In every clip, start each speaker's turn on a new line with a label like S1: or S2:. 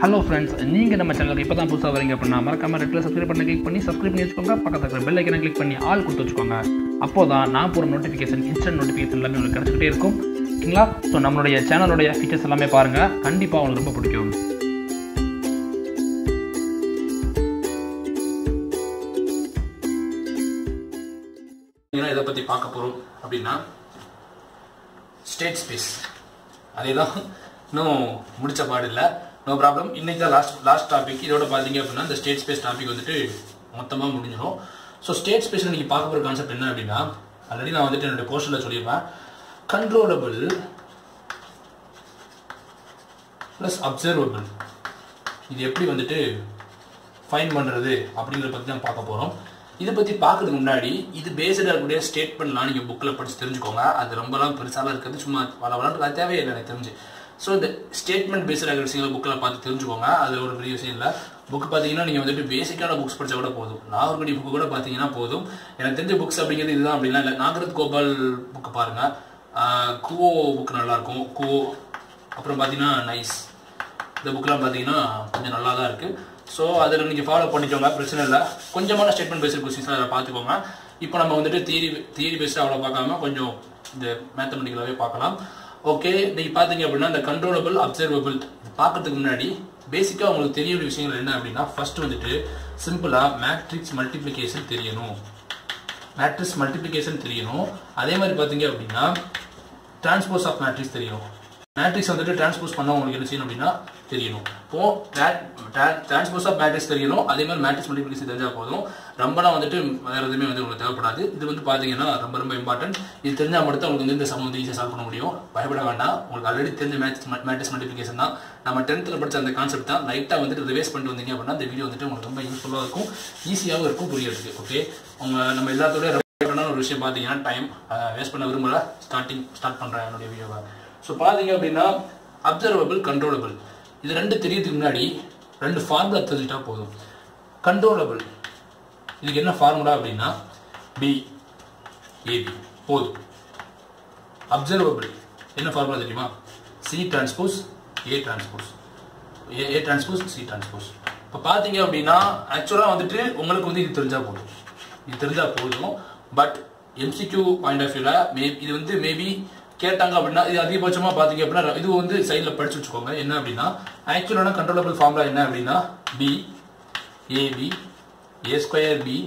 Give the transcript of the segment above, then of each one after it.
S1: hello friends நீங்கள் நம்ம சேனலுக்கு இப்போ தான் புதுசாக வரீங்க அப்படின்னா மறக்காம ரெட்டில் சப்ஸ்கிரைப் பண்ணி கிளிக் பண்ணி சப்ஸ்கிரைப் பண்ணி வச்சுக்கோங்க பக்கத்தில் இருக்கிற பெல் ஐக்கனை கிளிக் பண்ணி ஆல் கொடுத்து வச்சுக்கோங்க அப்போ தான் நான் போகிற நோட்டிஃபிகேஷன் இன்ஸ்டன்ட் நோட்டிஃபிகேஷன் எல்லாமே உங்களுக்கு கிடச்சிக்கிட்டே இருக்கும் ஓகேங்களா ஸோ நம்மளுடைய சேனலுடைய ஃபீச்சர்ஸ் எல்லாமே பாருங்கள் கண்டிப்பாக உங்களுக்கு ரொம்ப பிடிக்கும் இதை பற்றி பார்க்க போகிறோம் அப்படின்னா ஸ்டேட் ஸ்பேஸ் அதே தான் இன்னும் முடிச்ச பாடு இல்லை நோ ப்ராப்ளம் இன்னைக்கு தான் லாஸ்ட் லாஸ்ட் டாபிக் இதோட பார்த்தீங்க அப்படின்னா இந்த ஸ்டேட் ஸ்பேஸ் டாபிக் வந்துட்டு மொத்தமாக முடிஞ்சிடும் ஸோ ஸ்டேட் ஸ்பேஸ் இன்னைக்கு பார்க்க போகிற கான்செப்ட் என்ன அப்படின்னா ஆல்ரெடி நான் வந்துட்டு என்னுடைய போர்ஷனில் சொல்லியிருப்பேன் கண்ட்ரோலபிள் ப்ளஸ் அப்சர்வபிள் இது எப்படி வந்துட்டு ஃபைன் பண்ணுறது அப்படிங்கிறத பற்றி தான் பார்க்க போகிறோம் இதை பற்றி பார்க்கறதுக்கு முன்னாடி இது பேஸ்டாக இருக்கக்கூடிய ஸ்டேட்மெண்ட்லாம் நீங்கள் புக்கில் படித்து தெரிஞ்சுக்கோங்க அது ரொம்பலாம் பெருசாலாம் இருக்கிறது சும்மா வள வளர்ந்து அது தேவையில்லை எனக்கு தெரிஞ்சு ஸோ இந்த ஸ்டேட்மெண்ட் பேஸ்டாக இருக்கிற விஷயங்களை புக்கில் பார்த்து தெரிஞ்சுக்கோங்க அது ஒரு பெரிய விஷயம் இல்லை புக் பார்த்தீங்கன்னா நீங்கள் வந்துட்டு பேசிக்கான புக்ஸ் படித்தா கூட போதும் நாகர்கடி புக்கு கூட பார்த்தீங்கன்னா போதும் எனக்கு தெரிஞ்ச புக்ஸ் அப்படிங்கிறது இதுதான் அப்படின்னா இல்லை நாகரத் கோபால் புக்கு பாருங்கள் குவோ புக் நல்லாயிருக்கும் குவோ அப்புறம் பார்த்தீங்கன்னா நைஸ் இந்த புக்கெலாம் பார்த்தீங்கன்னா கொஞ்சம் நல்லா தான் இருக்குது ஸோ அதில் நீங்கள் ஃபாலோ பண்ணிக்கோங்க பிரச்சனை இல்லை கொஞ்சமான ஸ்டேட்மெண்ட் பேஸ்ட் கொஸ்டின்ஸ் அதில் பார்த்துக்கோங்க இப்போ நம்ம வந்துட்டு தியரி தியரி பேஸ்ட் அவ்வளோ பார்க்காம கொஞ்சம் இந்த மேத்தமெட்டிக்கலாகவே பார்க்கலாம் ஓகே நீங்கள் பார்த்தீங்க அப்படின்னா இந்த கண்ட்ரோலபிள் அப்சர்வபிள் பார்க்கறதுக்கு முன்னாடி பேசிக்காக உங்களுக்கு தெரிய வேண்டிய விஷயங்கள் என்ன அப்படின்னா ஃபர்ஸ்ட் வந்துட்டு சிம்பிளாக மேட்ரிக்ஸ் மல்டிப்ளிகேஷன் தெரியணும் மேட்ரிக்ஸ் மல்டிப்ளிகேஷன் தெரியணும் அதே மாதிரி பார்த்தீங்க அப்படின்னா டிரான்ஸ்போஸ் ஆஃப் மேட்ரிக்ஸ் தெரியணும் மேட்ரிக்ஸ் வந்துட்டு டிரான்ஸ்போஸ் பண்ண உங்களுக்கு என்ன செய்யணும் அப்படின்னா தெரியணும் இப்போ டிரான்ஸ்போஸ் ஆஃப் மேட்ரிக்ஸ் தெரியணும் அதே மாதிரி மேட்ரிக்ஸ் மல்டிபிளிகேஷன் தெரிஞ்சால் போதும் ரொம்பலாம் வந்துட்டு வேற எதுவுமே வந்து உங்களுக்கு தேவைப்படாது இது வந்து பார்த்தீங்கன்னா ரொம்ப ரொம்ப இம்பார்ட்டன்ட் இது தெரிஞ்சால் மட்டும் உங்களுக்கு வந்து இந்த சம் வந்து ஈஸியாக சால்வ் பண்ண முடியும் பயப்பட வேண்டாம் உங்களுக்கு ஆல்ரெடி தெரிஞ்ச மேட்ரிக்ஸ் மேட்ரிக்ஸ் மல்டிபிளிகேஷன் தான் நம்ம டென்த்தில் படிச்ச அந்த கான்செப்ட் தான் லைட்டாக வந்துட்டு ரிவைஸ் பண்ணிட்டு வந்தீங்க அப்படின்னா இந்த வீடியோ வந்துட்டு உங்களுக்கு ரொம்ப யூஸ்ஃபுல்லாக இருக்கும் ஈஸியாகவும் இருக்கும் புரியறதுக்கு ஓகே உங்க நம்ம எல்லாத்தோடய ஒரு விஷயம் பார்த்தீங்கன்னா டைம் வேஸ்ட் பண்ண விரும்பல ஸ்டார்டிங் ஸ்டார்ட் பண்ணுறேன் என்னுடைய வீடியோவை ஸோ பார்த்தீங்க அப்படின்னா அப்சர்வபிள் கண்ட்ரோலபிள் இது ரெண்டு தெரியறதுக்கு முன்னாடி ரெண்டு ஃபார்முலா தெரிஞ்சுட்டா போதும் கண்ட்ரோலபிள் இதுக்கு என்ன ஃபார்முலா அப்படின்னா பி ஏபி போதும் அப்சர்வபிள் என்ன ஃபார்முலா தெரியுமா C transpose A transpose A A transpose C transpose இப்போ பார்த்தீங்க அப்படின்னா ஆக்சுவலாக வந்துட்டு உங்களுக்கு வந்து இது தெரிஞ்சால் போதும் இது தெரிஞ்சால் போதும் பட் எம்சிக்யூ பாயிண்ட் ஆஃப் வியூவில் மே இது வந்து மேபி கேட்டாங்க அப்படின்னா இது அதிகபட்சமாக பார்த்தீங்க அப்படின்னா இது வந்து சைடில் படிச்சு வச்சுக்கோங்க என்ன அப்படின்னா ஆக்சுவலான கண்ட்ரோலபிள் ஃபார்முலா என்ன அப்படின்னா B A B A square B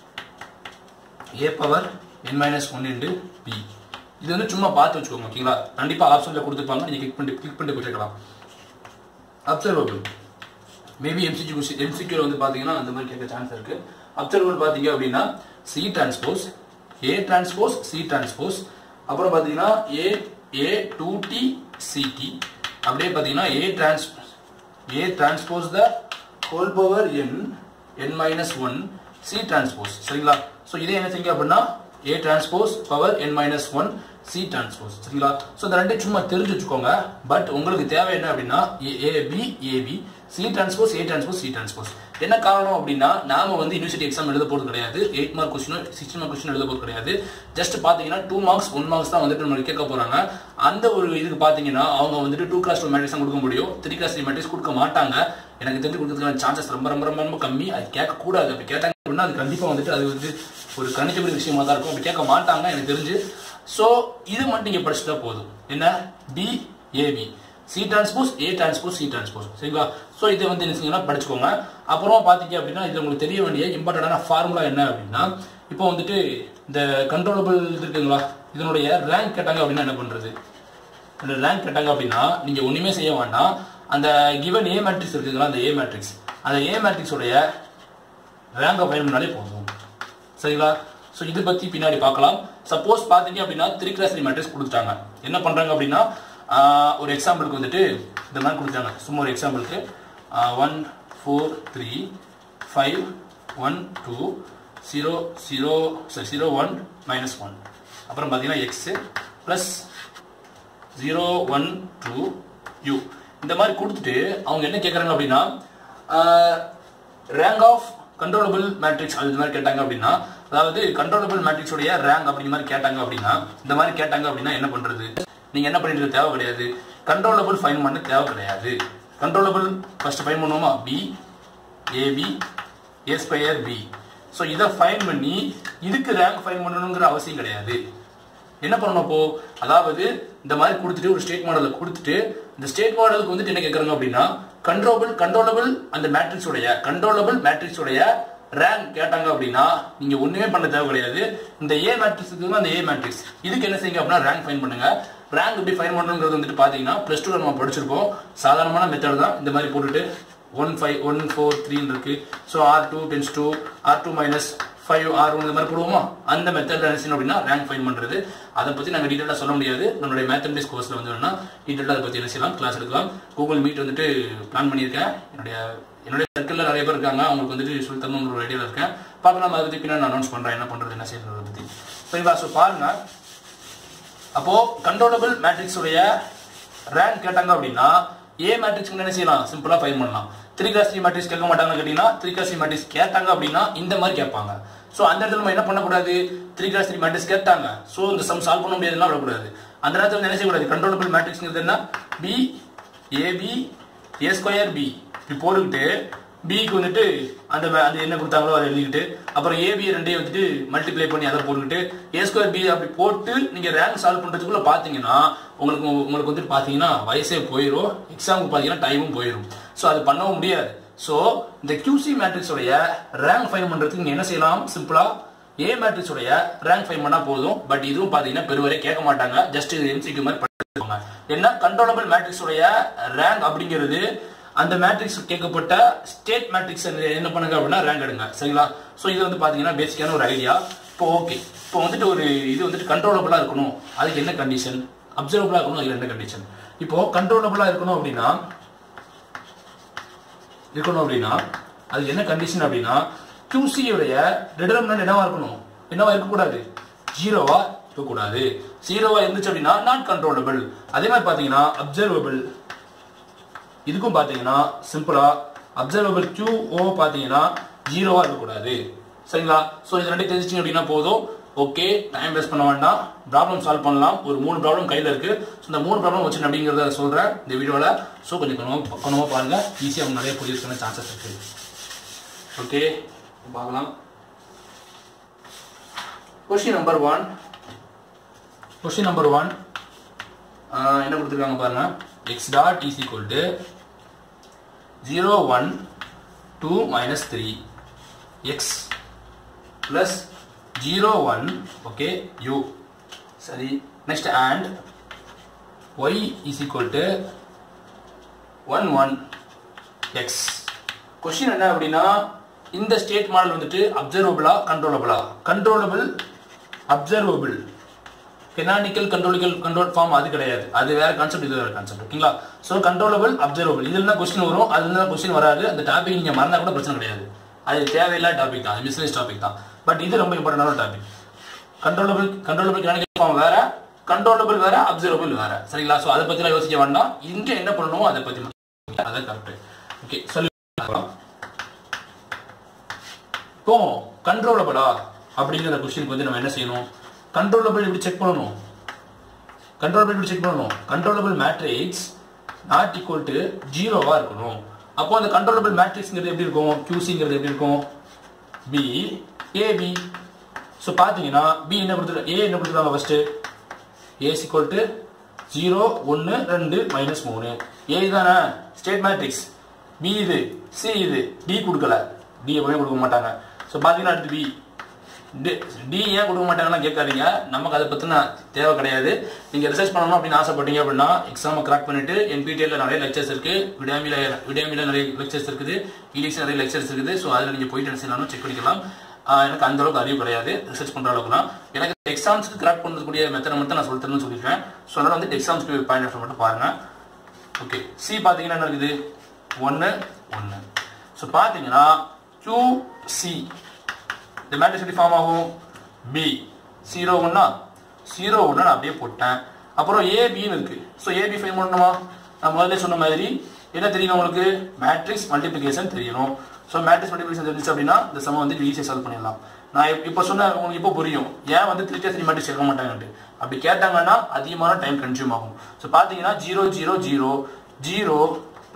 S1: A power N minus one into B இது வந்து சும்மா பார்த்து வச்சுக்கோங்க ஓகேங்களா கண்டிப்பாக ஆப்ஷனில் கொடுத்துருப்பாங்க நீங்கள் கிளிக் பண்ணி கிளிக் பண்ணிட்டு கேட்கலாம் அப்சர்வபிள் மேபி எம்சிக்யூ எம்சிக்யூ வந்து பார்த்தீங்கன்னா அந்த மாதிரி கேட்க சான்ஸ் இருக்கு அப்சர்வபிள் பார்த்தீங்க அப்படின்னா C transpose A transpose C transpose அப்புறம் பார்த்தீங்கன்னா A A two D CD அப்படியே பார்த்தீங்கன்னா A trans A transpose the whole power N N minus one C transpose சரிங்களா ஸோ இதே என்ன செய்யுங்க அப்படின்னா A transpose power N minus one C transpose சரிங்களா ஸோ இந்த ரெண்டையும் சும்மா தெரிஞ்சு வச்சுக்கோங்க பட் உங்களுக்கு தேவை என்ன அப்படின்னா A B A B C transpose A transpose C transpose என்ன காரணம் அப்படின்னா நாம வந்து யூனிவர்சிட்டி எக்ஸாம் எழுத போறது கிடையாது eight mark question sixty mark question எழுத போறது கிடையாது ஜஸ்ட் பாத்தீங்கன்னா டூ மார்க்ஸ் ஒன் மார்க்ஸ் தான் வந்துட்டு நம்ம கேட்க போறாங்க அந்த ஒரு இதுக்கு பாத்தீங்கன்னா அவங்க வந்துட்டு டூ கிளாஸ் டூ மேட்ரிக்ஸ் தான் கொடுக்க முடியும் த்ரீ கிளாஸ் த்ரீ மேட்ரிக்ஸ் கொடுக்க மாட்டாங்க எனக்கு தெரிஞ்சு கொடுக்கறதுக்கான சான்சஸ் ரொம்ப ரொம்ப ரொம்ப ரொம்ப கம்மி அது கேட்க கூடாது அப்படி கேட்டாங்க அப்படின்னா அது கண்டிப்பா வந்துட்டு அது வந்து ஒரு கணிக்கக்கூடிய விஷயமா தான் இருக்கும் அப்படி கேட்க மாட்டாங்க எனக்கு தெரிஞ்சு ஸோ இது மட்டும் நீங்க படிச்சுட்டா போதும் என்ன B A B C transpose A transpose C transpose சரிங்களா ஸோ இதை வந்து என்ன செய்யுங்கன்னா படிச்சுக்கோங்க அப்புறமா பார்த்தீங்க அப்படின்னா இது உங்களுக்கு தெரிய வேண்டிய இம்பார்ட்டண்டான ஃபார்முலா என்ன அப்படின்னா இப்போ வந்துட்டு இந்த கண்ட்ரோலபிள் இருக்குங்களா இதனுடைய ரேங்க் கேட்டாங்க அப்படின்னா என்ன பண்றது இந்த ரேங்க் கேட்டாங்க அப்படின்னா நீங்க ஒண்ணுமே செய்ய வேண்டாம் அந்த கிவன் ஏ மேட்ரிக்ஸ் இருக்குங்களா அந்த ஏ மேட்ரிக்ஸ் அந்த ஏ மேட்ரிக்ஸோடைய ரேங்கை ஃபைன் பண்ணாலே போதும் சரிங்களா ஸோ இது பத்தி பின்னாடி பார்க்கலாம் சப்போஸ் பார்த்தீங்க அப்படின்னா த்ரீ கிளாஸ் த்ரீ மேட்ரிக்ஸ் கொடுத்துட்டாங்க என்ன பண்றாங்க அப்படின்னா ஒரு எக்ஸாம்பிளுக்கு வந்துட்டு இந்த மாதிரி கொடுத்தாங்க சும்மா ஒரு எக்ஸாம்பிளுக்கு one four three five one two zero zero sorry zero one minus one அப்புறம் பார்த்தீங்கன்னா x plus zero one two u இந்த மாதிரி கொடுத்துட்டு அவங்க என்ன கேட்குறாங்க அப்படின்னா ரேங்க் ஆஃப் கண்ட்ரோலபிள் மேட்ரிக்ஸ் அது மாதிரி கேட்டாங்க அப்படின்னா அதாவது கண்ட்ரோலபிள் மேட்ரிக்ஸோடைய ரேங்க் அப்படிங்கிற மாதிரி கேட்டாங்க அப்படின்னா இந்த மாதிரி கேட்டாங்க அப்படின்னா என்ன பண்றது நீங்க என்ன பண்ணிட்டு தேவை கிடையாது கண்ட்ரோலபிள் ஃபைன் பண்ண தேவை கிடையாது கண்ட்ரோலபிள் ஃபர்ஸ்ட் ஃபைன் பண்ணுவோமா B A B A square B so இதை ஃபைன் பண்ணி இதுக்கு ரேங்க் ஃபைன் பண்ணணுங்கிற அவசியம் கிடையாது என்ன பண்ணணும் அப்போ அதாவது இந்த மாதிரி கொடுத்துட்டு ஒரு ஸ்டேட் மாடலை கொடுத்துட்டு இந்த ஸ்டேட் மாடலுக்கு வந்துட்டு என்ன கேட்குறாங்க அப்படின்னா கண்ட்ரோலபிள் கண்ட்ரோலபிள் அந்த மேட்ரிக்ஸ் உடைய கண்ட்ரோலபிள் மேட்ரிக்ஸ் உடைய ரேங்க் கேட்டாங்க அப்படின்னா நீங்க ஒண்ணுமே பண்ண தேவை கிடையாது இந்த ஏ மேட்ரிக்ஸுக்கு அந்த ஏ மேட்ரிக்ஸ் இதுக்கு என்ன செய்யுங்க அப்படின்னா ரேங்க் ஃபைன் பண்ணுங்க ரேங்க் எப்படி ஃபைன் பண்ணுங்கிறது வந்துட்டு பாத்தீங்கன்னா பிளஸ் டூ நம்ம படிச்சிருப்போம் சாதாரணமான மெத்தட் தான் இந்த மாதிரி போட்டுட்டு ஒன் ஃபைவ் ஒன் ஃபோர் த்ரீன்னு இருக்கு so R two tens two R two minus five R one இந்த மாதிரி போடுவோமா அந்த மெத்தட் என்ன செய்யணும் அப்படின்னா ரேங்க் ஃபைன் பண்றது அதை பத்தி நாங்கள் டீட்டெயிலாக சொல்ல முடியாது நம்மளுடைய மேத்தமெட்டிக்ஸ் கோர்ஸ்ல வந்து வேணா டீட்டெயிலாக அதை பத்தி என்ன செய்யலாம் கிளாஸ் எடுக்கலாம் கூகுள் மீட் வந்துட்டு பிளான் பண்ணியிருக்கேன் என்னுடைய என்னுடைய சர்க்கிளில் நிறைய பேர் இருக்காங்க அவங்களுக்கு வந்துட்டு சொல்லி தரணும் ஒரு ஐடியாவில் இருக்கேன் பார்க்கலாம் அதை பத்தி பின்னாடி அனௌன்ஸ் பண்றேன் என்ன பண்றது என்ன செய்யறதை பத்தி சரிங்களா ஸோ பாருங்க அப்போ கண்ட்ரோலபிள் மேட்ரிக்ஸ் உடைய ரேங்க் கேட்டாங்க அப்படின்னா ஏ மேட்ரிக்ஸ் என்ன செய்யலாம் சிம்பிளா ஃபைன் பண்ணலாம் த்ரீ கிளாஸ் த்ரீ மேட்ரிக்ஸ் கேட்க மாட்டாங்கன்னு கேட்டீங்கன்னா த்ரீ கிளாஸ் த்ரீ மேட்ரிக்ஸ் கேட்டாங்க அப்படின்னா இந்த மாதிரி கேட்பாங்க ஸோ அந்த இடத்துல நம்ம என்ன பண்ணக்கூடாது த்ரீ கிளாஸ் த்ரீ மேட்ரிக்ஸ் கேட்டாங்க ஸோ இந்த சம் சால்வ் பண்ண முடியாதுலாம் விடக்கூடாது அந்த நேரத்தில் என்ன செய்யக்கூடாது கண்ட்ரோலபிள் மேட்ரிக்ஸ்ங்கிறது என்ன B A B A square B இப்படி போட்டுக்கிட்டு பிக்கு வந்துட்டு அந்த வே- அந்த என்ன கொடுத்தாங்களோ அதை எழுதிக்கிட்டு அப்புறம் ஏபி ரெண்டையும் வந்துட்டு மல்டிப்ளை பண்ணி அதை போட்டுக்கிட்டு ஏ ஸ்கொயர் பி அப்படி போட்டு நீங்க ரேங்க் சால்வ் பண்றதுக்குள்ள பாத்தீங்கன்னா உங்களுக்கு உங்களுக்கு வந்துட்டு பாத்தீங்கன்னா வயசே போயிடும் எக்ஸாமுக்கு பாத்தீங்கன்னா டைமும் போயிடும் ஸோ அது பண்ணவும் முடியாது ஸோ இந்த QC மேட்ரிக்ஸ் உடைய ரேங்க் ஃபைன் பண்றதுக்கு நீங்க என்ன செய்யலாம் சிம்பிளா ஏ மேட்ரிக்ஸ் உடைய ரேங்க் ஃபைன் பண்ணா போதும் பட் இதுவும் பாத்தீங்கன்னா பெருவரை கேட்க மாட்டாங்க ஜஸ்ட் இது எம்சிக்கு மாதிரி படிச்சுக்கோங்க என்ன கண்ட்ரோலபிள் மேட்ரிக்ஸ் உடைய ரேங்க் அப்படிங்கிறது அந்த மேட்ரிக்ஸ் கேட்கப்பட்ட ஸ்டேட் மேட்ரிக்ஸ் என்ன பண்ணுங்க அப்படின்னா ரேங்க் எடுங்க சரிங்களா ஸோ இது வந்து பாத்தீங்கன்னா பேசிக்கான ஒரு ஐடியா இப்போ ஓகே இப்போ வந்துட்டு ஒரு இது வந்துட்டு கண்ட்ரோலபிளா இருக்கணும் அதுக்கு என்ன கண்டிஷன் அப்சர்வபிளா இருக்கணும் அதுக்கு என்ன கண்டிஷன் இப்போ கண்ட்ரோலபிளா இருக்கணும் அப்படின்னா இருக்கணும் அப்படின்னா அது என்ன கண்டிஷன் அப்படின்னா QC உடைய டிடர்மினன்ட் என்னவா இருக்கணும் என்னவா இருக்கக்கூடாது ஜீரோவா இருக்கக்கூடாது ஜீரோவா இருந்துச்சு அப்படின்னா நாட் கண்ட்ரோலபிள் அதே மாதிரி பாத்தீங்கன்னா அப்சர்வபிள் இதுக்கும் பாத்தீங்கன்னா சிம்பிளா அப்சர்வபிள் கியூ ஓ பாத்தீங்கன்னா ஜீரோவா இருக்கக்கூடாது சரிங்களா சோ இது ரெண்டு தெரிஞ்சிச்சிங்க அப்படின்னா போதும் ஓகே டைம் வேஸ்ட் பண்ண வேண்டாம் ப்ராப்ளம் சால்வ் பண்ணலாம் ஒரு மூணு ப்ராப்ளம் கையில இருக்கு So, இந்த மூணு ப்ராப்ளம் வச்சு அப்படிங்கிறத சொல்றேன் இந்த வீடியோல சோ கொஞ்சம் கொஞ்சமா கொஞ்சமா பாருங்க ஈஸியா அவங்க நிறைய புரியுறதுக்கான சான்சஸ் இருக்கு ஓகே பார்க்கலாம் question number one question number one என்ன கொடுத்துருக்காங்க பாருங்க x dot is equal to zero one two minus three x plus zero one okay u சரி next and y is equal to one one x question என்ன அப்படின்னா இந்த state model வந்துட்டு அப்சர்வபிளா கண்ட்ரோலபிளா கண்ட்ரோலபிள் அப்சர்வபிள் கெனானிக்கல் கண்ட்ரோலிக்கல் control form அது கிடையாது அது வேற கான்செப்ட் இது வேற கான்செப்ட் ஓகேங்களா ஸோ கண்ட்ரோலபிள் அப்சர்வபிள் இதுல தான் கொஸ்டின் வரும் அதுல தான் கொஸ்டின் வராது அந்த டாபிக் நீங்க மறந்தா கூட பிரச்சனை கிடையாது அது தேவையில்லாத டாபிக் தான் மிஸ்லேஸ் டாபிக் தான் பட் இது ரொம்ப இம்பார்ட்டன்டான topic controllable controllable canonical form வேற கண்ட்ரோலபிள் வேற அப்சர்வபிள் வேற சரிங்களா ஸோ அதை பத்திலாம் யோசிக்க வேண்டாம் இங்க என்ன பண்ணணுமோ அதை பத்தி மட்டும் அதான் கரெக்ட் ஓகே சொல்லி இப்போ கண்ட்ரோலபிளா அப்படிங்கிற கொஸ்டினுக்கு வந்து நம்ம என்ன செய்யணும் கண்ட்ரோலபிள் இப்படி செக் பண்ணணும் கண்ட்ரோலபிள் இப்படி செக் பண்ணணும் controllable matrix not equal to ஜீரோவா இருக்கணும் அப்போ அந்த கண்ட்ரோலபிள் மேட்ரிக்ஸ்ங்கிறது எப்படி இருக்கும் QCங்கிறது எப்படி இருக்கும் பி ஏபி ஸோ பார்த்தீங்கன்னா பி என்ன கொடுத்துருக்காங்க ஏ என்ன கொடுத்துருக்காங்க first A equal to zero ஒன்று ரெண்டு மைனஸ் மூணு ஏ தானே ஸ்டேட் மேட்ரிக்ஸ் பி இது சி இது டி கொடுக்கல டி எப்பவுமே கொடுக்க மாட்டாங்க ஸோ பார்த்தீங்கன்னா அடுத்து பி டி ஏன் கொடுக்க மாட்டாங்கன்னா கேட்காதீங்க நமக்கு அதை பற்றின தேவை கிடையாது நீங்கள் ரிசர்ச் பண்ணணும் அப்படின்னு ஆசைப்பட்டீங்க அப்படின்னா எக்ஸாமை கிராக் பண்ணிட்டு என்பிடிஎல்ல நிறைய லெக்சர்ஸ் இருக்கு விடாமில விடாமில நிறைய லெக்சர்ஸ் இருக்குது இடிஎக்ஸ் நிறைய லெக்சர்ஸ் இருக்குது ஸோ அதில் நீங்கள் போயிட்டு என்ன செய்யலாம் செக் பண்ணிக்கலாம் ஆஹ் எனக்கு அந்த அளவுக்கு அறிவு கிடையாது ரிசர்ச் பண்ற அளவுக்குலாம் எனக்கு எக்ஸாம்ஸ்க்கு கிராக் பண்ணக்கூடிய மெத்தட் மட்டும் நான் சொல்லித்தரணும்னு சொல்லியிருக்கேன் ஸோ அதனால வந்து எக்ஸாம்ஸ்க்கு பாயிண்ட் ஆஃப் மட்டும் பாருங்க ஓகே சி பார்த்தீங்கன்னா என்ன இருக்குது ஒன்று ஒன்று ஸோ பார்த்தீங்கன்னா QC இந்த மேட்ரிக்ஸ் எப்படி ஃபார்ம் ஆகும் பி ஜீரோ ஒன்னா ஜீரோ ஒன்று நான் அப்படியே போட்டேன் அப்புறம் ஏபின்னு இருக்கு ஸோ ஏபி ஃபைன் பண்ணணுமா நான் முதல்ல சொன்ன மாதிரி என்ன தெரியணும் உங்களுக்கு மேட்ரிக்ஸ் மல்டிப்ளிகேஷன் தெரியணும் ஸோ மேட்ரிக்ஸ் மல்டிப்ளிகேஷன் தெரிஞ்சிச்சு அப்படின்னா இந்த சமம் வந்து ஈஸியாக சால்வ் பண்ணிடலாம் நான் இப்~ இப்போ சொன்ன உங்களுக்கு இப்போ புரியும் ஏன் வந்து த்ரீ த்ரீ மேட்ரிக்ஸ் எடுக்க மாட்டாங்கன்ட்டு அப்படி கேட்டாங்கன்னா அதிகமான டைம் கன்சியூம் ஆகும் ஸோ பார்த்தீங்கன்னா zero zero zero zero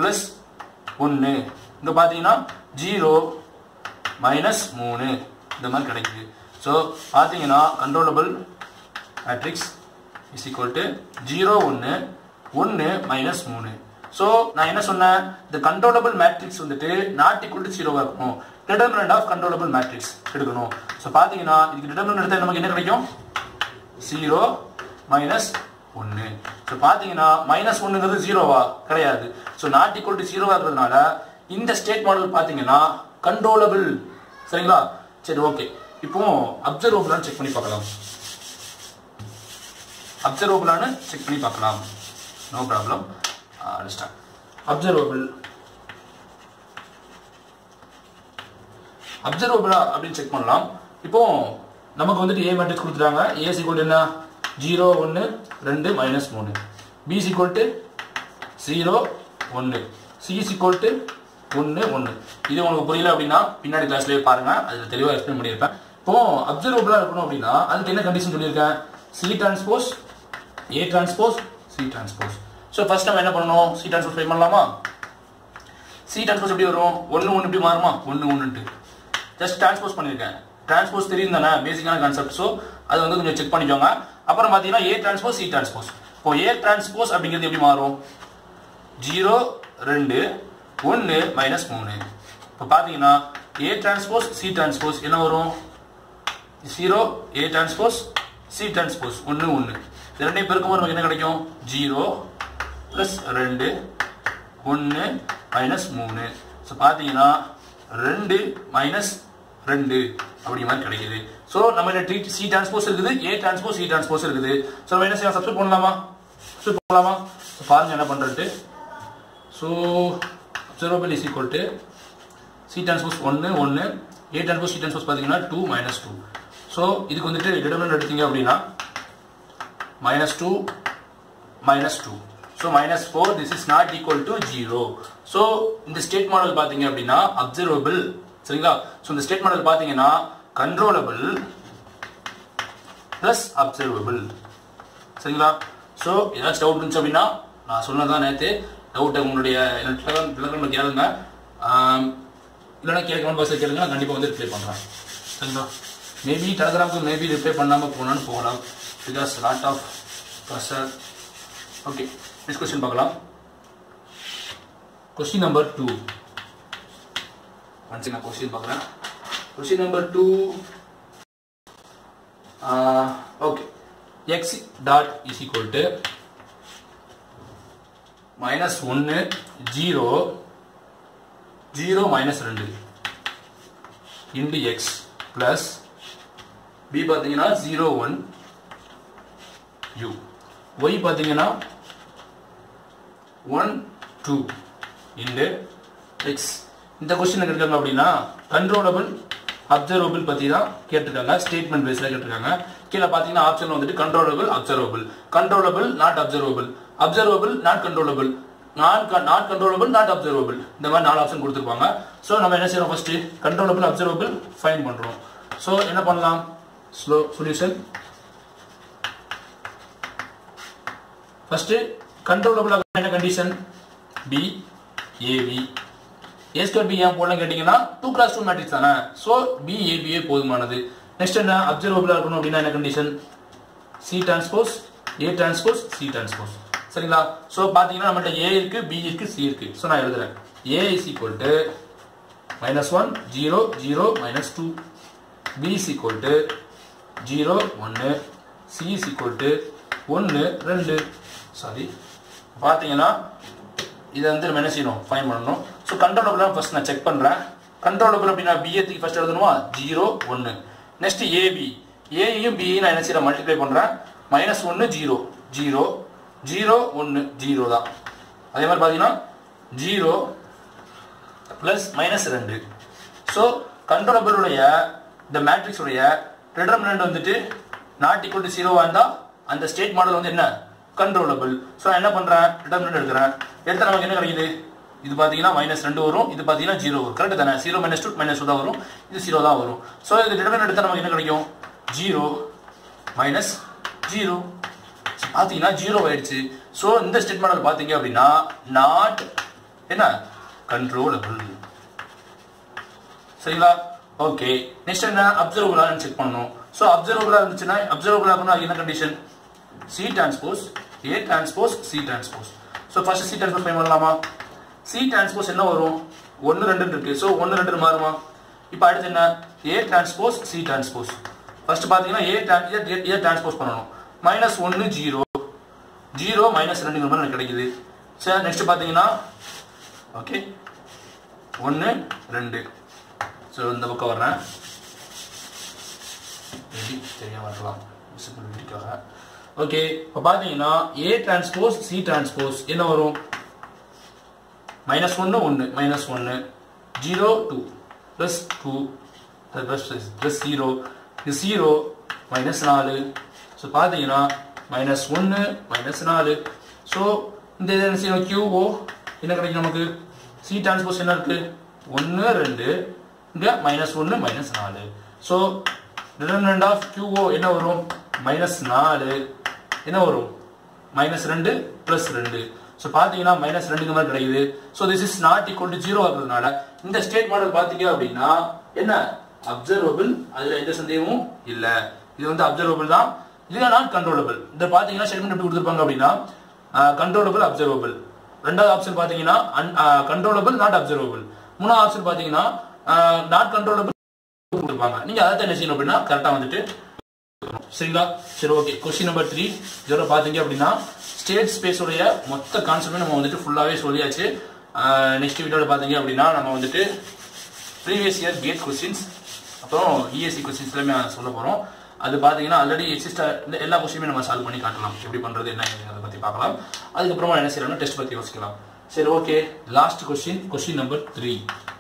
S1: plus ஒன்று இங்கே பார்த்தீங்கன்னா ஜீரோ மைனஸ் மூணு இந்த மாதிரி கிடைக்குது ஸோ பார்த்தீங்கன்னா controllable matrix is equal to zero ஒன்று ஒன்று மைனஸ் மூணு ஸோ நான் என்ன சொன்னேன் இந்த கண்ட்ரோலபிள் மேட்ரிக்ஸ் வந்துட்டு நாட் ஈக்குவல் டு ஜீரோவாக இருக்கணும் டிட்டர்மினன்ட் ஆஃப் கண்ட்ரோலபிள் மேட்ரிக்ஸ் எடுக்கணும் ஸோ பார்த்தீங்கன்னா இதுக்கு டிட்டர்மினன்ட் எடுத்தால் நமக்கு என்ன கிடைக்கும் ஜீரோ மைனஸ் ஒன்று ஸோ பார்த்தீங்கன்னா மைனஸ் ஒன்றுங்கிறது ஜீரோவா கிடையாது ஸோ நாட் ஈக்குவல் டு ஜீரோவா இருக்கிறதுனால இந்த ஸ்டேட் மாடல் பார்த்தீங்கன்னா கண்ட்ரோலபிள் சரிங்களா சரி ஓகே இப்போ அப்சர்வபிளான்னு செக் பண்ணி பார்க்கலாம் அப்சர்வபிளானு செக் பண்ணி பார்க்கலாம் நோ ப்ராப்ளம் அண்டர்ஸ்டாண்ட் அப்சர்வபிள் அப்சர்வபிளா அப்படின்னு செக் பண்ணலாம் இப்போ நமக்கு வந்துட்டு ஏ மேட்ரிக்ஸ் கொடுத்துட்டாங்க ஏ சிக்வல் என்ன ஜீரோ ஒன்று ரெண்டு மைனஸ் மூணு பி சிக்வல் டு ஜீரோ ஒன்று சி சிக்வல் டு ஒன்று ஒன்று இது உங்களுக்கு புரியல அப்படின்னா பின்னாடி கிளாஸ்லேயே பாருங்க அதில் தெளிவாக எக்ஸ்பிளைன் பண்ணியிருப்பேன் இப்போ அப்சர்வபிளா இருக்கணும் அப்படின்னா அதுக்கு என்ன கண்டிஷன் சொல்லியிருக்கேன் C transpose A transpose C transpose so first நம்ம என்ன பண்ணணும் சி டிரான்ஸ்போஸ் ட்ரை பண்ணலாமா சி டிரான்ஸ்போஸ் எப்படி வரும் ஒன்று ஒன்று இப்படி மாறுமா ஒன்று ஒன்றுட்டு ஜஸ்ட் டிரான்ஸ்போஸ் பண்ணியிருக்கேன் டிரான்ஸ்போஸ் தெரியும் தானே பேசிக்கான கான்செப்ட் ஸோ அது வந்து கொஞ்சம் செக் பண்ணிக்கோங்க அப்புறம் பார்த்தீங்கன்னா ஏ டிரான்ஸ்போஸ் சி டிரான்ஸ்போஸ் இப்போ ஏ டிரான்ஸ்போஸ் அப்படிங்கிறது எப்படி மாறும் ஜீரோ ரெண்டு ஒன்று மைனஸ் மூணு இப்போ பார்த்தீங்கன்னா ஏ டிரான்ஸ்போஸ் சி டிரான்ஸ்போஸ் என்ன வரும் zero A transpose C transpose ஒன்று ஒன்று இது ரெண்டையும் பெருக்கும்போது நமக்கு என்ன கிடைக்கும் ஜீரோ ப்ளஸ் ரெண்டு ஒன்று மைனஸ் மூணு ஸோ பார்த்தீங்கன்னா ரெண்டு மைனஸ் ரெண்டு அப்படி மாதிரி கிடைக்குது ஸோ நம்ம என்ன டி சி டிரான்ஸ்போஸ் இருக்குது ஏ டிரான்ஸ்போஸ் சி டிரான்ஸ்போஸ் இருக்குது ஸோ நம்ம என்ன செய்யலாம் சப்ஸ்ட் பண்ணலாமா சப்ஸ்ட் பண்ணலாமா ஸோ பாருங்க என்ன பண்ணுறது so observable is equal to C transpose ஒன்று ஒன்று ஏ டிரான்ஸ்போஸ் சி டிரான்ஸ்போஸ் பார்த்தீங்கன்னா டூ மைனஸ் டூ ஸோ இதுக்கு வந்துட்டு டிடர்மினன்ட் எடுத்தீங்க அப்படின்னா minus two minus two so minus four this is not equal to zero so இந்த ஸ்டேட் மாடல் பார்த்தீங்க அப்படின்னா அப்சர்வபிள் சரிங்களா ஸோ இந்த ஸ்டேட் மாடல் பார்த்தீங்கன்னா கண்ட்ரோலபிள் ப்ளஸ் அப்சர்வபிள் சரிங்களா ஸோ ஏதாச்சும் டவுட் இருந்துச்சு அப்படின்னா நான் சொன்னதான் நேற்று டவுட்டை உங்களுடைய டெலகிராமில் கேளுங்க ஆம், இல்லைன்னா கேட்க கமெண்ட் பாக்ஸில் கேளுங்க நான் கண்டிப்பாக வந்து ரிப்ளை பண்ணுறேன் சரிங்களா மேபி டெலகிராமுக்கு மேபி ரிப்ளை பண்ணாமல் போனான்னு போகலாம் because lot of pressure okay next question பார்க்கலாம் கொஸ்டின் நம்பர் டூ ஒன்ஸ் நான் கொஸ்டின் பார்க்குறேன் question number two okay x dot is equal to minus ஒன்று ஜீரோ ஜீரோ மைனஸ் ரெண்டு இன்டு எக்ஸ் ப்ளஸ் பி பார்த்தீங்கன்னா zero one u y பார்த்தீங்கன்னா one two into x இந்த question கேட்டிருக்காங்க அப்படின்னா controllable observable பற்றி தான் கேட்டிருக்காங்க ஸ்டேட்மெண்ட் பேஸில் கேட்டிருக்காங்க கீழே பார்த்தீங்கன்னா ஆப்ஷன் வந்துட்டு controllable observable controllable not observable observable not controllable நான் நாட் கண்ட்ரோலபிள் நாட் அப்சர்வபிள் இந்த மாதிரி நாலு ஆப்ஷன் கொடுத்துருப்பாங்க ஸோ நம்ம என்ன செய்யறோம் ஃபர்ஸ்ட் கண்ட்ரோலபிள் அப்சர்வபிள் ஃபைன் பண்ணுறோம் ஸோ என்ன பண்ணலாம் ஸ்லோ சொல்யூஷன் ஃபர்ஸ்ட் கண்ட்ரோலபிள் என்ன condition B A B A square B ஏன் போடலாம் கேட்டிங்கன்னா டூ கிளாஸ் டூ மேட்ரிக்ஸ் தானே ஸோ பி ஏபியே போதுமானது நெக்ஸ்ட் என்ன அப்சர்வபிளாக இருக்கணும் அப்படின்னா என்ன condition C transpose A transpose C transpose சரிங்களா ஸோ பார்த்தீங்கன்னா நம்மள்ட்ட ஏ இருக்கு பி இருக்கு சி இருக்கு ஸோ நான் எழுதுறேன் A is equal to minus one zero zero minus two B is equal to zero ஒன்று சி இஸ் ஈக்குவல் டு ஒன்று ரெண்டு சாரி பார்த்தீங்கன்னா இதை வந்து நம்ம என்ன செய்யணும் ஃபைன் பண்ணணும் ஸோ கண்ட்ரோலபிளாக ஃபர்ஸ்ட் நான் செக் பண்ணுறேன் கண்ட்ரோலபிள் அப்படின்னா பிஏத்துக்கு ஃபர்ஸ்ட் எழுதணுமா ஜீரோ ஒன்று நெக்ஸ்ட் ஏபி ஏயையும் பியையும் நான் என்ன செய்யறேன் மல்டிப்ளை பண்ணுறேன் மைனஸ் ஒன்று ஜீரோ ஜீரோ ஜீரோ ஒன்று ஜீரோ தான் அதே மாதிரி பார்த்தீங்கன்னா ஜீரோ ப்ளஸ் மைனஸ் ரெண்டு ஸோ கண்ட்ரோலபிளுடைய இந்த மேட்ரிக்ஸுடைய டிட்டர்மினன்ட் வந்துட்டு நாட் ஈக்குவல் டு ஜீரோவாக இருந்தால் அந்த ஸ்டேட் மாடல் வந்து என்ன கண்ட்ரோலபிள் ஸோ நான் என்ன பண்ணுறேன் டிட்டர்மினன்ட் எடுக்கிறேன் எடுத்தால் நமக்கு என்ன கிடைக்குது இது பார்த்தீங்கன்னா மைனஸ் ரெண்டு வரும் இது பார்த்தீங்கன்னா ஜீரோ வரும் கரெக்ட் தானே zero minus two minus two தான் வரும் இது ஜீரோ தான் வரும் ஸோ இது டிட்டர்மினன்ட் எடுத்தால் நமக்கு என்ன கிடைக்கும் ஜீரோ மைனஸ் ஜீரோ பார்த்தீங்கன்னா ஜீரோ ஆயிடுச்சு ஸோ இந்த ஸ்டேட் மாடல் பார்த்தீங்க அப்படின்னா நாட் என்ன கண்ட்ரோலபிள் சரிங்களா ஓகே நெக்ஸ்ட் என்ன அப்சர்வபிளான்னு செக் பண்ணணும் ஸோ அப்சர்வபிளா இருந்துச்சுன்னா அப்சர்வபிளா இருக்கணும் அது என்ன condition C transpose A transpose C transpose so first C transpose find பண்ணலாமா சி டிரான்ஸ்போஸ் என்ன வரும் ஒன்று ரெண்டு இருக்கு ஸோ ஒன்று ரெண்டு மாறுமா இப்போ அடுத்து என்ன A transpose C transpose first பார்த்தீங்கன்னா ஏ டிரான் ஏ டிரான்ஸ்போஸ் பண்ணணும் மைனஸ் ஒன்று ஜீரோ ஜீரோ மைனஸ் ரெண்டுங்கிற மாதிரி எனக்கு கிடைக்குது சரி நெக்ஸ்ட் பார்த்தீங்கன்னா ஓகே ஒன்று ரெண்டு ஸோ இந்த பக்கம் வர்றேன் மேபி தெரியாம இருக்கலாம் விசிபிலிட்டிக்காக ஓகே இப்போ பார்த்தீங்கன்னா ஏ டிரான்ஸ்போஸ் சி டிரான்ஸ்போஸ் என்ன வரும் மைனஸ் ஒன்று ஒன்று மைனஸ் ஒன்று zero two plus two plus plus zero இது ஜீரோ மைனஸ் நாலு ஸோ பார்த்தீங்கன்னா மைனஸ் ஒன்று மைனஸ் நாலு ஸோ இந்த இது என்ன செய்யணும் கியூஓ என்ன கிடைக்கும் நமக்கு சி டிரான்ஸ்போஸ் என்ன இருக்கு ஒன்று ரெண்டு இங்கே மைனஸ் ஒன்று மைனஸ் நாலு ஸோ டிடர்மினன்ட் ஆஃப் கியூஓ என்ன வரும் மைனஸ் நாலு என்ன வரும் மைனஸ் ரெண்டு ப்ளஸ் ரெண்டு ஸோ பார்த்தீங்கன்னா மைனஸ் ரெண்டுக்கு மாதிரி கிடைக்குது so this is not equal to zero ஆகுறதுனால இந்த ஸ்டேட் மாடல் பார்த்தீங்க அப்படின்னா என்ன அப்சர்வபிள் அதில் எந்த சந்தேகமும் இல்லை இது வந்து அப்சர்வபிள் தான் இது நாட் கண்ட்ரோலபிள் இந்த பார்த்தீங்கன்னா ஸ்டேட்மெண்ட் எப்படி கொடுத்துருப்பாங்க அப்படின்னா கண்ட்ரோலபிள் அப்சர்வபிள் ரெண்டாவது ஆப்ஷன் பார்த்தீங்கன்னா கண்ட்ரோலபிள் நாட் அப்சர்வபிள் மூணாவது ஆப்ஷன் பார்த்தீங்கன்னா நாட் கண்ட்ரோலபிள் கொடுப்பாங்க நீங்க அதை என்ன செய்யணும் அப்படின்னா கரெக்டா வந்துட்டு சரிங்களா சரி ஓகே கொஸ்டின் நம்பர் த்ரீ இதோட பாத்தீங்க அப்படின்னா ஸ்டேட் ஸ்பேஸோடைய மொத்த கான்செப்ட் நம்ம வந்துட்டு ஃபுல்லாவே சொல்லியாச்சு நெக்ஸ்ட் வீடியோல பாத்தீங்க அப்படின்னா நம்ம வந்துட்டு ப்ரீவியஸ் இயர் கேட் கொஸ்டின்ஸ் அப்புறம் இஎஸ்சி கொஸ்டின்ஸ் எல்லாமே சொல்ல போறோம் அது பாத்தீங்கன்னா ஆல்ரெடி எக்ஸிஸ்டா இந்த எல்லா கொஸ்டினுமே நம்ம சால்வ் பண்ணி காட்டலாம் எப்படி பண்றது என்ன அதை பத்தி பார்க்கலாம் அதுக்கப்புறமா என்ன செய்யலாம் டெஸ்ட் பத்தி யோசிக்கலாம் சரி okay last question question number three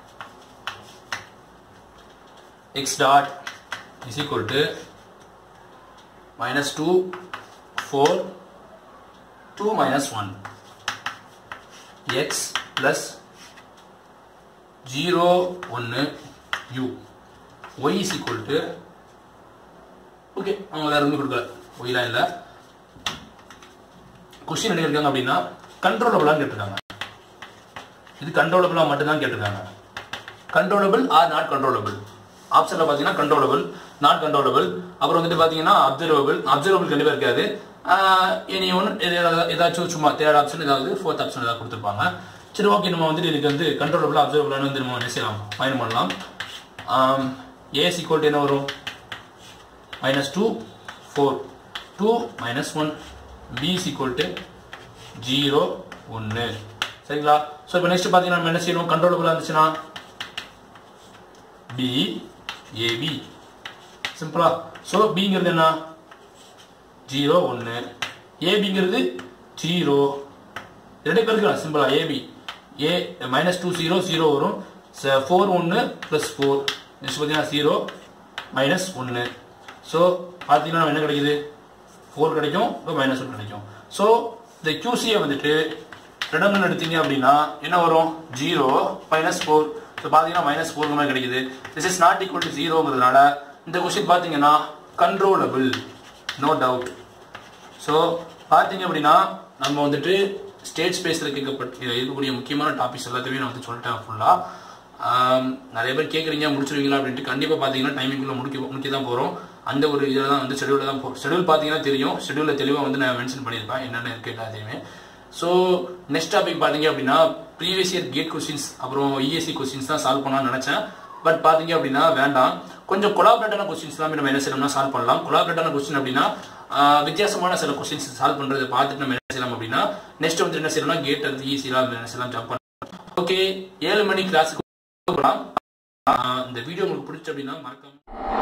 S1: x dot is equal to minus 2 4 2 minus 1 x plus 0 1 u y is equal to okay அவங்க வேற எதுவும் கொடுக்கல ஒய்லாம் இல்லை கொஸ்டின் என்ன இருக்காங்க அப்படின்னா கண்ட்ரோலபிளான்னு கேட்டிருக்காங்க இது கண்ட்ரோலபிளா மட்டும் தான் கேட்டிருக்காங்க கண்ட்ரோலபிள் ஆர் நாட் கண்ட்ரோலபிள் ஆப்ஷன்ல பாத்தீங்கன்னா கண்ட்ரோலபிள் நாட் கண்ட்ரோலபிள் அப்புறம் வந்துட்டு பாத்தீங்கன்னா அப்சர்வபிள் அப்சர்வபிள் கண்டிப்பா இருக்காது இனி ஒன்று ஏதாச்சும் சும்மா தேர்ட் ஆப்ஷன் ஏதாவது ஃபோர்த் ஆப்ஷன் ஏதாவது கொடுத்துருப்பாங்க சரி ஓகே நம்ம வந்துட்டு இதுக்கு வந்து கண்ட்ரோலபிள் அப்சர்வபிளான வந்து நம்ம என்ன செய்யலாம் ஃபைன் பண்ணலாம் ஏஸ் ஈக்குவல் என்ன வரும் minus two four two minus one B is equal to zero ஒன்று சரிங்களா ஸோ இப்போ நெக்ஸ்ட் பார்த்தீங்கன்னா நம்ம என்ன செய்யணும் கண்ட்ரோலபிளாக இருந்துச்சுன்னா பி ஏபி சிம்பிளா ஸோ பிங்கிறது என்ன ஜீரோ ஒன்று ஏபிங்கிறது ஜீரோ ரெண்டு பேருக்கு சிம்பிளா A B A minus two zero zero வரும் ஃபோர் ஒன்று ப்ளஸ் ஃபோர் நெக்ஸ்ட் பார்த்தீங்கன்னா ஜீரோ மைனஸ் ஒன்று ஸோ பார்த்தீங்கன்னா என்ன கிடைக்குது ஃபோர் கிடைக்கும் இப்போ மைனஸ் ஒன் கிடைக்கும் ஸோ இந்த QC-ய வந்துட்டு ரிடம்னு எடுத்தீங்க அப்படின்னா என்ன வரும் ஜீரோ மைனஸ் ஃபோர் ஸோ பார்த்தீங்கன்னா மைனஸ் ஃபோர் மாதிரி கிடைக்குது this is not equal to ஜீரோங்கிறதுனால இந்த கொஸ்டின் பார்த்தீங்கன்னா கண்ட்ரோலபிள் நோ டவுட் ஸோ பார்த்தீங்க அப்படின்னா நம்ம வந்துட்டு ஸ்டேட் ஸ்பேஸில் கேட்கப்பட்ட இருக்கக்கூடிய முக்கியமான டாபிக்ஸ் எல்லாத்தையுமே நான் வந்து சொல்லிட்டேன் ஃபுல்லாக நிறைய பேர் கேட்குறீங்க முடிச்சிருவீங்களா அப்படின்ட்டு கண்டிப்பாக பார்த்தீங்கன்னா டைமிங்குள்ளே முடிக்க முடிக்க தான் போகிறோம் அந்த ஒரு இதில் தான் வந்து ஷெடியூலில் தான் போ ஷெடியூல் பார்த்தீங்கன்னா தெரியும் ஷெடியூலில் தெளிவாக வந்து நான் மென்ஷன் பண்ணியிருப்பேன் என்னென்ன இருக்குது எல்லாத்தையுமே ஸோ நெக்ஸ்ட் டாபிக் பார்த்தீங்க அப்படின்னா ப்ரீவியஸ் இயர் கேட் கொஸ்டின்ஸ் அப்புறம் இஎஸ்சி கொஸ்டின்ஸ் தான் சால்வ் பண்ணலாம்னு நினச்சேன் பட் பார்த்தீங்க அப்படின்னா வேண்டாம் கொஞ்சம் கொலாபரேட்டான கொஸ்டின்ஸ் எல்லாமே நம்ம என்ன செய்யணும்னா சால்வ் பண்ணலாம் கொலாபரேட்டான கொஸ்டின் அப்படின்னா ஆஹ், வித்தியாசமான சில கொஸ்டின்ஸ் சால்வ் பண்ணுறதை பார்த்துட்டு நம்ம என்ன செய்யலாம் அப்படின்னா நெக்ஸ்ட் வந்து என்ன செய்யணும்னா கேட் வந்து ஈஸியாக என்ன செய்யலாம் ஜம்ப் பண்ணலாம் ஓகே ஏழு மணி கிளாஸுக்கு போகலாம் ஆஹ், இந்த வீடியோ உங்களுக்கு பிடிச்ச அப்படின்னா மறக்காம